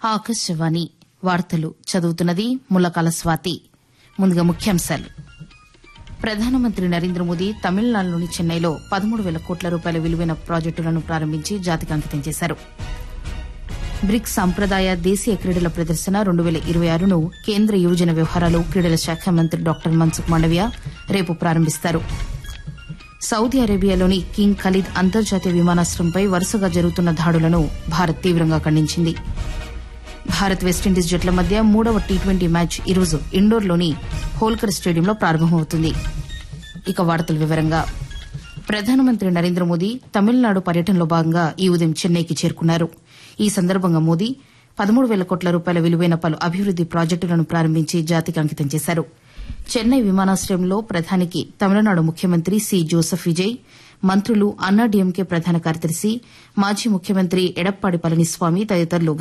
ఆకాశవాణి వార్తలు చదువుతున్నది ముల్లకాల స్వాతి ముందుగా ముఖ్యాంశాలు ప్రధానమంత్రి నరేంద్ర మోదీ తమిళనాడులోని చెన్నైలో పదమూడు వేల కోట్ల రూపాయల విలువైన ప్రాజెక్టులను ప్రారంభించి జాతికి అంకితం చేశారు బ్రిక్స్ సంప్రదాయ దేశీయ క్రీడల ప్రదర్శన రెండు వేల ఇరవై ఆరును కేంద్ర యువజన వ్యవహారాలు క్రీడల శాఖ మంత్రి డాక్టర్ మన్సుఖ్ మాండవ్య రేపు ప్రారంభిస్తారు సౌదీ అరేబియాలోని కింగ్ ఖలీద్ అంతర్జాతీయ విమానాశ్రయంపై వరుసగా జరుగుతున్న దాడులను భారత్ తీవ్రంగా ఖండించింది భారత్ వెస్టిండీస్ జట్ల మధ్య మూడవ టీ ట్వంటీ మ్యాచ్ ఈరోజు ఇండోర్లోని హోల్కర్ స్టేడియంలో ప్రారంభమవుతుంది ఇక వార్తల వివరంగా ప్రధానమంత్రి నరేంద్ర మోదీ తమిళనాడు పర్యటనలో భాగంగా ఈ ఉదయం చెన్నైకి చేరుకున్నారు ఈ సందర్భంగా మోదీ పదమూడు వేల కోట్ల రూపాయల విలువైన పలు అభివృద్ది ప్రాజెక్టులను ప్రారంభించి జాతికి అంకితం చేశారు చెన్నై విమానాశ్రయంలో ప్రధానికి తమిళనాడు ముఖ్యమంత్రి సి జోసెఫ్ విజయ్ మంత్రులు అన్నాడీఎంకే ప్రధాన కార్యదర్శి మాజీ ముఖ్యమంత్రి ఎడప్పాడి పళనిస్వామి తదితరులు